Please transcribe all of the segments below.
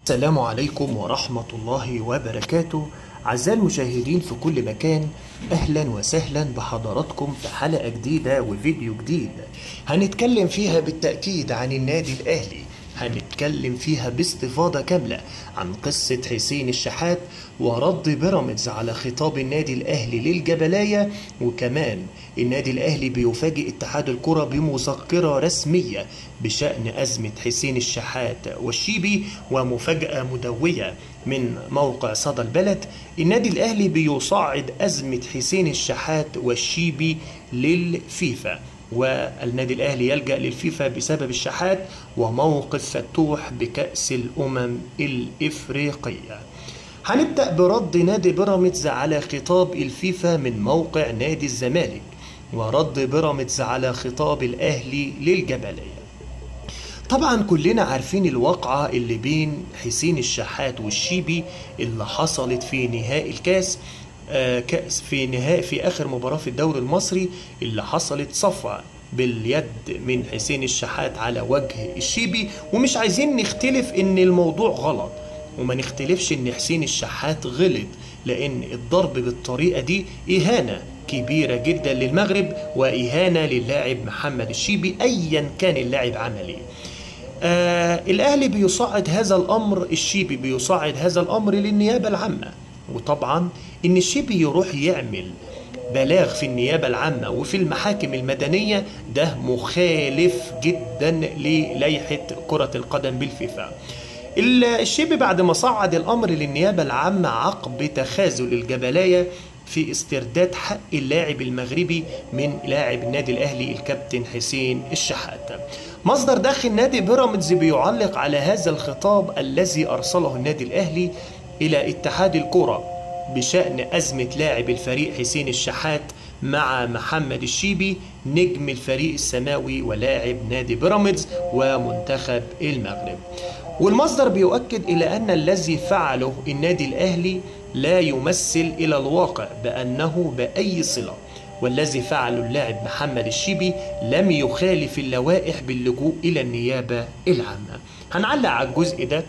السلام عليكم ورحمة الله وبركاته أعزائي المشاهدين في كل مكان أهلا وسهلا بحضراتكم في حلقة جديدة وفيديو جديد هنتكلم فيها بالتأكيد عن النادي الأهلي هنتكلم فيها باستفاضة كاملة عن قصة حسين الشحات ورد بيراميدز على خطاب النادي الأهلي للجبلاية وكمان النادي الأهلي بيفاجئ اتحاد الكرة بمذكرة رسمية بشأن أزمة حسين الشحات والشيبي ومفاجأة مدوية من موقع صدى البلد النادي الأهلي بيصعد أزمة حسين الشحات والشيبي للفيفا والنادي الأهلي يلجأ للفيفا بسبب الشحات وموقف فتوح بكأس الأمم الإفريقية هنبدأ برد نادي بيراميدز على خطاب الفيفا من موقع نادي الزمالك ورد بيراميدز على خطاب الأهلي للجبلية طبعا كلنا عارفين الواقعة اللي بين حسين الشحات والشيبي اللي حصلت في نهائي الكاس آه، كأس في نهائي في آخر مباراة في الدوري المصري اللي حصلت صفعة باليد من حسين الشحات على وجه الشيبي ومش عايزين نختلف ان الموضوع غلط وما نختلفش ان حسين الشحات غلط لان الضرب بالطريقة دي اهانة كبيرة جدا للمغرب واهانة للاعب محمد الشيبي ايا كان اللاعب عمل ايه آه الاهلي بيصعد هذا الامر الشيبي بيصعد هذا الامر للنيابة العامة وطبعا ان الشيبي يروح يعمل بلاغ في النيابة العامة وفي المحاكم المدنية ده مخالف جدا للائحة كرة القدم بالفيفا الشيبي بعد ما صعد الأمر للنيابة العامة عقب تخاذل الجبلاية في استرداد حق اللاعب المغربي من لاعب النادي الأهلي الكابتن حسين الشحات مصدر داخل نادي بيراميدز بيعلق على هذا الخطاب الذي أرسله النادي الأهلي إلى اتحاد الكرة بشأن أزمة لاعب الفريق حسين الشحات مع محمد الشيبي نجم الفريق السماوي ولاعب نادي بيراميدز ومنتخب المغرب والمصدر بيؤكد إلى أن الذي فعله النادي الأهلي لا يمثل إلى الواقع بأنه بأي صلة والذي فعله اللاعب محمد الشيبي لم يخالف اللوائح باللجوء إلى النيابة العامة هنعلق على الجزء ده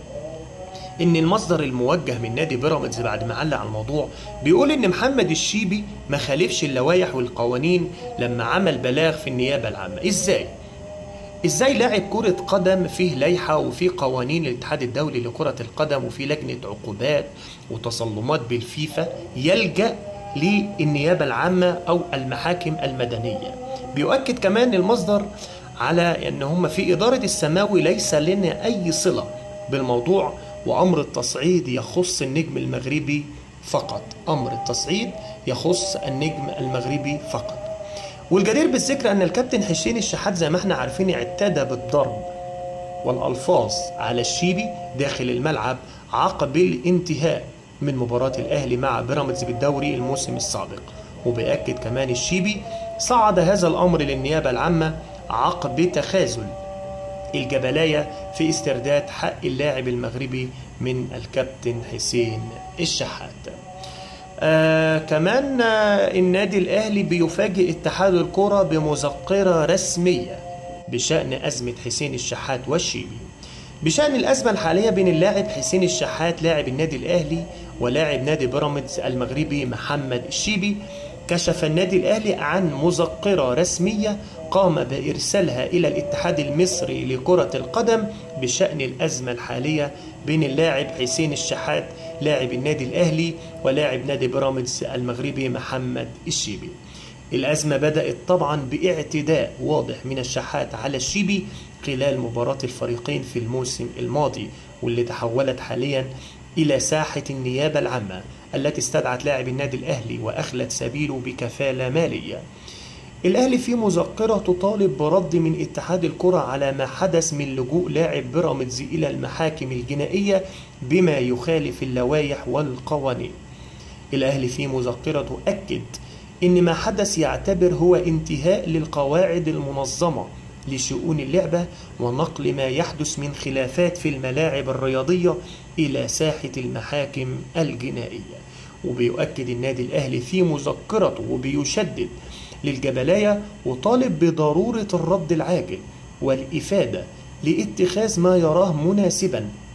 ان المصدر الموجه من نادي بيراميدز بعد ما علق على الموضوع بيقول ان محمد الشيبي ما خالفش اللوائح والقوانين لما عمل بلاغ في النيابه العامه ازاي ازاي لاعب كرة قدم فيه لائحة وفيه قوانين الاتحاد الدولي لكرة القدم وفيه لجنة عقوبات وتصلمات بالفيفا يلجأ للنيابة العامة أو المحاكم المدنية بيؤكد كمان المصدر على أن هم في إدارة السماوي ليس لنا أي صلة بالموضوع وأمر التصعيد يخص النجم المغربي فقط أمر التصعيد يخص النجم المغربي فقط والجدير بالذكر أن الكابتن حسين الشحات زي ما احنا عارفين اعتدى بالضرب والألفاظ على الشيبي داخل الملعب عقب الانتهاء من مباراة الأهلي مع بيراميدز بالدوري الموسم السابق وبيأكد كمان الشيبي صعد هذا الأمر للنيابة العامة عقب تخاذل الجبلاية في استرداد حق اللاعب المغربي من الكابتن حسين الشحات آه كمان آه النادي الأهلي بيفاجئ اتحاد الكرة بمذكرة رسمية بشأن أزمة حسين الشحات والشيبي بشأن الأزمة الحالية بين اللاعب حسين الشحات لاعب النادي الأهلي ولاعب نادي بيراميدز المغربي محمد الشيبي كشف النادي الأهلي عن مذكرة رسمية قام بإرسالها إلى الاتحاد المصري لكرة القدم بشأن الأزمة الحالية بين اللاعب حسين الشحات لاعب النادي الأهلي ولاعب نادي بيراميدز المغربي محمد الشيبي الأزمة بدأت طبعا باعتداء واضح من الشحات على الشيبي خلال مباراة الفريقين في الموسم الماضي واللي تحولت حاليا إلى ساحة النيابة العامة التي استدعت لاعب النادي الأهلي وأخلت سبيله بكفالة مالية الأهلي في مذكرة تطالب برد من اتحاد الكرة على ما حدث من لجوء لاعب بيراميدز إلى المحاكم الجنائية بما يخالف اللوائح والقوانين الأهلي في مذكرة أكد إن ما حدث يعتبر هو انتهاء للقواعد المنظمة لشؤون اللعبة ونقل ما يحدث من خلافات في الملاعب الرياضية إلى ساحة المحاكم الجنائية وبيؤكد النادي الأهلي في مذكرته وبيشدد للجبلاية وطالب بضرورة الرد العاجل والإفادة لاتخاذ ما يراه مناسبا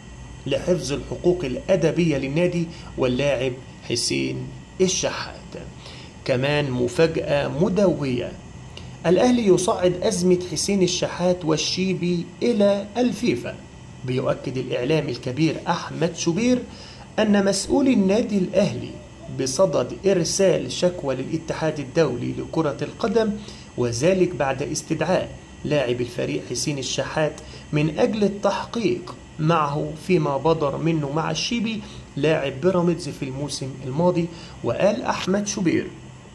لحفظ الحقوق الأدبية للنادي واللاعب حسين الشحات كمان مفاجأة مدوية الأهلي يصعد أزمة حسين الشحات والشيبي إلى الفيفا بيؤكد الإعلام الكبير أحمد شوبير أن مسؤول النادي الأهلي بصدد إرسال شكوى للاتحاد الدولي لكرة القدم وذلك بعد استدعاء لاعب الفريق حسين الشحات من أجل التحقيق معه فيما بدر منه مع الشيبي لاعب بيراميدز في الموسم الماضي وقال أحمد شوبير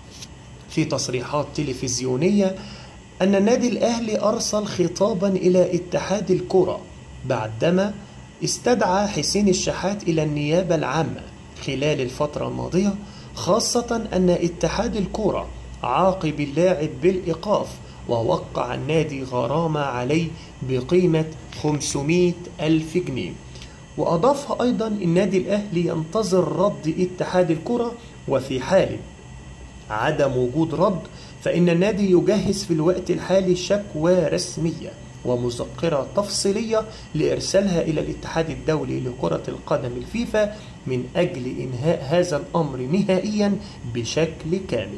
في تصريحات تلفزيونية أن النادي الأهلي أرسل خطابا إلى اتحاد الكرة بعدما استدعى حسين الشحات إلى النيابة العامة خلال الفترة الماضية خاصة أن اتحاد الكرة عاقب اللاعب بالإيقاف ووقع النادي غرامة عليه بقيمة 500 ألف جنيه وأضاف أيضا النادي الأهلي ينتظر رد اتحاد الكرة وفي حال عدم وجود رد فإن النادي يجهز في الوقت الحالي شكوى رسمية ومذكرة تفصيلية لإرسالها إلى الاتحاد الدولي لكرة القدم الفيفا من أجل إنهاء هذا الأمر نهائيا بشكل كامل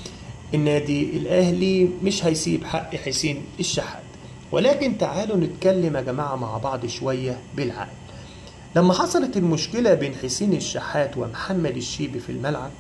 النادي الأهلي مش هيسيب حق حسين الشحات ولكن تعالوا نتكلم يا جماعة مع بعض شوية بالعقل لما حصلت المشكلة بين حسين الشحات ومحمد الشيبي في الملعب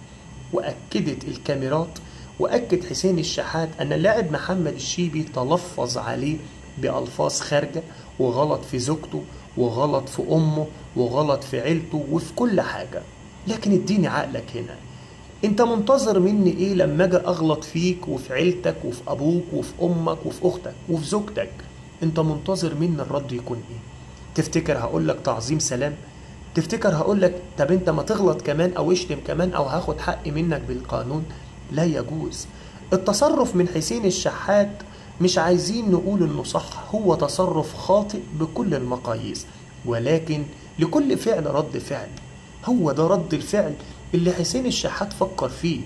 وأكدت الكاميرات وأكد حسين الشحات أن اللاعب محمد الشيبي تلفظ عليه بألفاظ خارجة وغلط في زوجته وغلط في أمه وغلط في عيلته وفي كل حاجة لكن اديني عقلك هنا انت منتظر مني ايه لما اجي اغلط فيك وفي عيلتك وفي ابوك وفي امك وفي اختك وفي زوجتك انت منتظر مني الرد يكون ايه تفتكر هقول لك تعظيم سلام تفتكر هقول لك طب انت ما تغلط كمان او اشتم كمان او هاخد حقي منك بالقانون لا يجوز التصرف من حسين الشحات مش عايزين نقول انه صح هو تصرف خاطئ بكل المقاييس ولكن لكل فعل رد فعل هو ده رد الفعل اللي حسين الشحات فكر فيه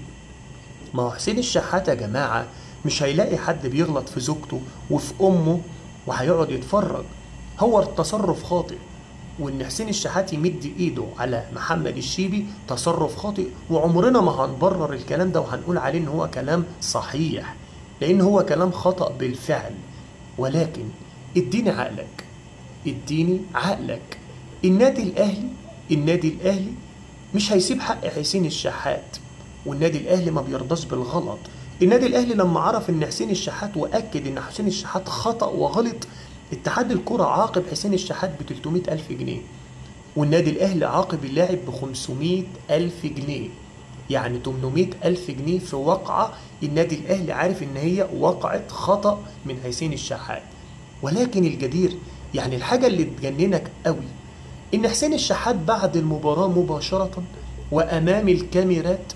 ما هو حسين الشحات يا جماعة مش هيلاقي حد بيغلط في زوجته وفي أمه وهيقعد يتفرج هو التصرف خاطئ وإن حسين الشحات يمد إيده على محمد الشيبي تصرف خاطئ وعمرنا ما هنبرر الكلام ده وهنقول عليه إن هو كلام صحيح لأن هو كلام خطأ بالفعل ولكن اديني عقلك اديني عقلك النادي الأهلي النادي الأهلي مش هيسيب حق حسين الشحات والنادي الاهلي ما بيرضاش بالغلط النادي الاهلي لما عرف ان حسين الشحات واكد ان حسين الشحات خطا وغلط اتحاد الكره عاقب حسين الشحات ب 300 الف جنيه والنادي الاهلي عاقب اللاعب ب 500 الف جنيه يعني 800 الف جنيه في وقعه النادي الاهلي عارف ان هي وقعت خطا من حسين الشحات ولكن الجدير يعني الحاجه اللي تجننك قوي إن حسين الشحات بعد المباراة مباشرة وأمام الكاميرات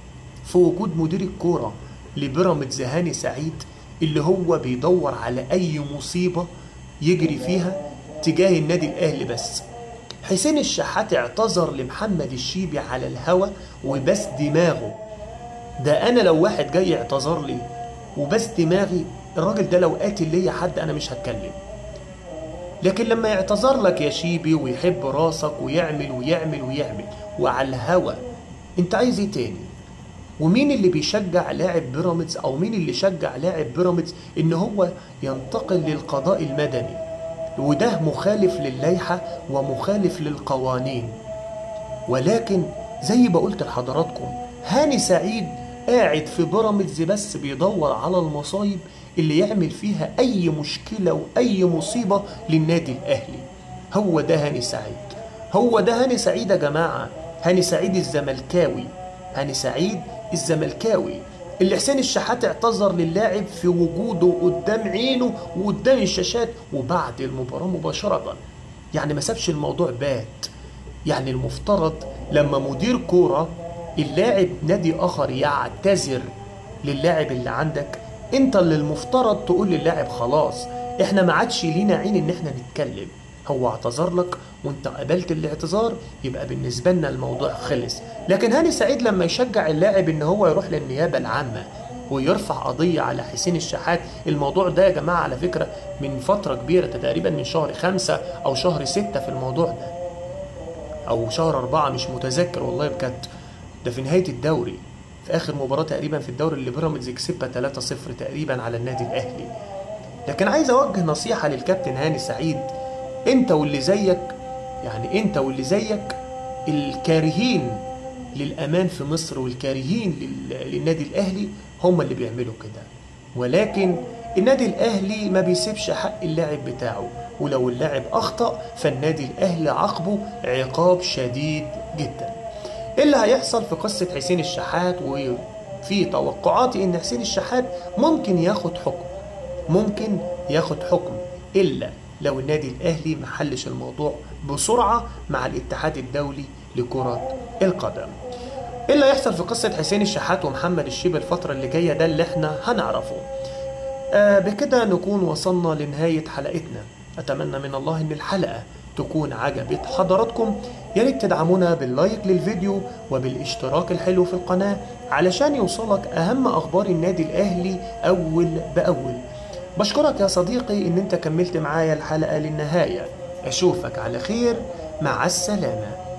في وجود مدير الكورة لبيراميدز هاني سعيد اللي هو بيدور على أي مصيبة يجري فيها تجاه النادي الأهلي بس حسين الشحات اعتذر لمحمد الشيبي على الهوا وبس دماغه ده أنا لو واحد جاي اعتذر لي وبس دماغي الراجل ده لو قاتل ليا حد أنا مش هتكلم لكن لما يعتذر لك يا شيبي ويحب راسك ويعمل ويعمل ويعمل وعلى الهوا انت عايز ايه تاني ومين اللي بيشجع لاعب بيراميدز او مين اللي شجع لاعب بيراميدز ان هو ينتقل للقضاء المدني وده مخالف للائحة ومخالف للقوانين ولكن زي ما قلت لحضراتكم هاني سعيد قاعد في بيراميدز بس بيدور على المصايب اللي يعمل فيها أي مشكلة وأي مصيبة للنادي الأهلي هو ده هاني سعيد هو ده هاني سعيد يا جماعة هاني سعيد الزملكاوي هاني سعيد الزملكاوي اللي حسين الشحات اعتذر للاعب في وجوده قدام عينه وقدام الشاشات وبعد المباراة مباشرة يعني ما سابش الموضوع بات يعني المفترض لما مدير كورة اللاعب نادي آخر يعتذر للاعب اللي عندك انت اللي المفترض تقول للاعب خلاص احنا ما عادش لينا عين ان احنا نتكلم هو اعتذر لك وانت قبلت الاعتذار يبقى بالنسبه لنا الموضوع خلص لكن هاني سعيد لما يشجع اللاعب ان هو يروح للنيابه العامه ويرفع قضية على حسين الشحات الموضوع ده يا جماعة على فكرة من فترة كبيرة تقريبا من شهر خمسة أو شهر ستة في الموضوع ده او شهر أربعة مش متذكر والله بجد ده في نهايه الدوري في اخر مباراه تقريبا في الدوري اللي بيراميدز كسبها 3-0 تقريبا على النادي الاهلي لكن عايز اوجه نصيحه للكابتن هاني سعيد انت واللي زيك يعني انت واللي زيك الكارهين للامان في مصر والكارهين لل- للنادي الاهلي هم اللي بيعملوا كده ولكن النادي الاهلي ما بيسيبش حق اللاعب بتاعه ولو اللاعب اخطا فالنادي الاهلي عاقبه عقاب شديد جدا ايه اللي هيحصل في قصه حسين الشحات وفي توقعاتي ان حسين الشحات ممكن ياخد حكم ممكن ياخد حكم الا لو النادي الاهلي ما حلش الموضوع بسرعه مع الاتحاد الدولي لكره القدم ايه اللي هيحصل في قصه حسين الشحات ومحمد الشيبي الفتره اللي جايه ده اللي احنا هنعرفه آه بكده نكون وصلنا لنهايه حلقتنا اتمنى من الله ان الحلقه تكون عجبت حضراتكم يا ريت تدعمونا باللايك للفيديو وبالاشتراك الحلو في القناه علشان يوصلك اهم اخبار النادي الاهلي اول باول بشكرك يا صديقي ان انت كملت معايا الحلقه للنهايه اشوفك على خير مع السلامه